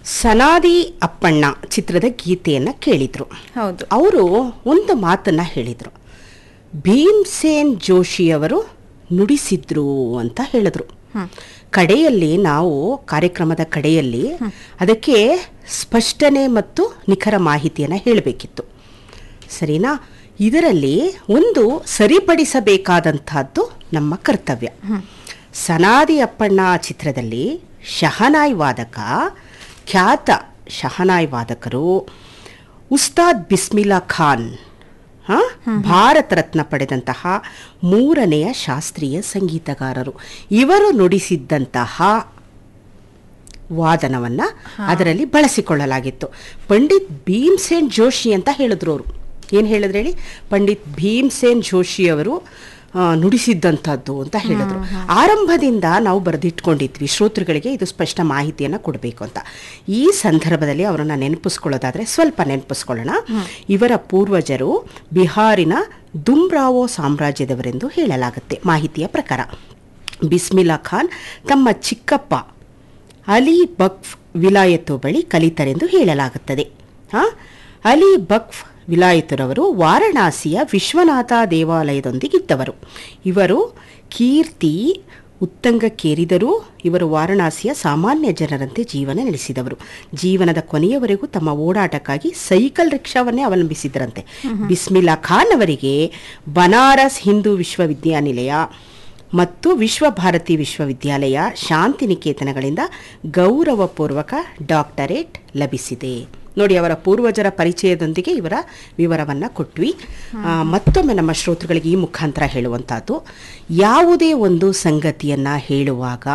ಸನಾದಿ ಅಪ್ಪಣ್ಣ ಚಿತ್ರದ ಗೀತೆಯನ್ನು ಕೇಳಿದ್ರು ಹೌದು ಅವರು ಒಂದು ಮಾತನ್ನ ಹೇಳಿದರು ಭೀಮ್ಸೇನ್ ಜೋಶಿಯವರು ನುಡಿಸಿದ್ರು ಅಂತ ಹೇಳಿದ್ರು ಕಡೆಯಲ್ಲಿ ನಾವು ಕಾರ್ಯಕ್ರಮದ ಕಡೆಯಲ್ಲಿ ಅದಕ್ಕೆ ಸ್ಪಷ್ಟನೆ ಮತ್ತು ನಿಖರ ಮಾಹಿತಿಯನ್ನು ಹೇಳಬೇಕಿತ್ತು ಸರಿನಾ ಇದರಲ್ಲಿ ಒಂದು ಸರಿಪಡಿಸಬೇಕಾದಂತಹದ್ದು ನಮ್ಮ ಕರ್ತವ್ಯ ಸನಾದಿ ಅಪ್ಪಣ್ಣ ಚಿತ್ರದಲ್ಲಿ ಶಹನಾಯ್ ವಾದಕ ಖ್ಯಾತ ಶಹನಾಯ್ ವಾದಕರು ಉಸ್ತಾದ್ ಬಿಸ್ಮಿಲ್ಲಾ ಖಾನ್ ಹ? ಭಾರತ ರತ್ನ ಪಡೆದಂತಹ ಮೂರನೆಯ ಶಾಸ್ತ್ರೀಯ ಸಂಗೀತಗಾರರು ಇವರು ನುಡಿಸಿದ್ದಂತಹ ವಾದನವನ್ನ ಅದರಲ್ಲಿ ಬಳಸಿಕೊಳ್ಳಲಾಗಿತ್ತು ಪಂಡಿತ್ ಭೀಮ್ಸೇನ್ ಜೋಶಿ ಅಂತ ಹೇಳಿದ್ರು ಅವರು ಏನು ಹೇಳಿದ್ರು ಹೇಳಿ ಪಂಡಿತ್ ಭೀಮ್ಸೇನ್ ಜೋಶಿ ಅವರು ಆ, ನುಡಿಸಿದ್ದಂಥದ್ದು ಅಂತ ಹೇಳಿದ್ರು ಆರಂಭದಿಂದ ನಾವು ಬರೆದಿಟ್ಕೊಂಡಿದ್ವಿ ಶ್ರೋತೃಗಳಿಗೆ ಇದು ಸ್ಪಷ್ಟ ಮಾಹಿತಿಯನ್ನು ಕೊಡಬೇಕು ಅಂತ ಈ ಸಂದರ್ಭದಲ್ಲಿ ಅವರನ್ನು ನೆನಪಿಸ್ಕೊಳ್ಳೋದಾದ್ರೆ ಸ್ವಲ್ಪ ನೆನಪಿಸ್ಕೊಳ್ಳೋಣ ಇವರ ಪೂರ್ವಜರು ಬಿಹಾರಿನ ದುಮ್ರಾವೋ ಸಾಮ್ರಾಜ್ಯದವರೆಂದು ಹೇಳಲಾಗುತ್ತೆ ಮಾಹಿತಿಯ ಪ್ರಕಾರ ಬಿಸ್ಮಿಲ್ಲಾ ಖಾನ್ ತಮ್ಮ ಚಿಕ್ಕಪ್ಪ ಅಲಿ ಬಕ್ಫ್ ವಿಲಾಯತ್ತು ಬಳಿ ಕಲಿತರೆಂದು ಹೇಳಲಾಗುತ್ತದೆ ಆ? ಅಲಿ ಬಕ್ಫ್ ವಿಲಾಯತರವರು ವಾರಣಾಸಿಯ ವಿಶ್ವನಾಥ ದೇವಾಲಯದೊಂದಿಗಿದ್ದವರು ಇವರು ಕೀರ್ತಿ ಉತ್ತಂಗಕ್ಕೇರಿದರೂ ಇವರು ವಾರಣಾಸಿಯ ಸಾಮಾನ್ಯ ಜನರಂತೆ ಜೀವನ ನಡೆಸಿದವರು ಜೀವನದ ಕೊನೆಯವರೆಗೂ ತಮ್ಮ ಓಡಾಟಕ್ಕಾಗಿ ಸೈಕಲ್ ರಿಕ್ಷಾವನ್ನೇ ಅವಲಂಬಿಸಿದ್ರಂತೆ ಬಿಸ್ಮಿಲ್ಲಾ ಖಾನ್ ಅವರಿಗೆ ಬನಾರಸ್ ಹಿಂದೂ ವಿಶ್ವವಿದ್ಯಾನಿಲಯ ಮತ್ತು ವಿಶ್ವಭಾರತಿ ವಿಶ್ವವಿದ್ಯಾಲಯ ಶಾಂತಿನಿಕೇತನಗಳಿಂದ ಗೌರವಪೂರ್ವಕ ಡಾಕ್ಟರೇಟ್ ಲಭಿಸಿದೆ ನೋಡಿ ಅವರ ಪೂರ್ವಜರ ಪರಿಚಯದೊಂದಿಗೆ ಇವರ ವಿವರವನ್ನು ಕೊಟ್ವಿ ಆ, ಮತ್ತೊಮ್ಮೆ ನಮ್ಮ ಶ್ರೋತೃಗಳಿಗೆ ಈ ಮುಖಾಂತರ ಹೇಳುವಂಥದ್ದು ಯಾವುದೇ ಒಂದು ಸಂಗತಿಯನ್ನು ಹೇಳುವಾಗ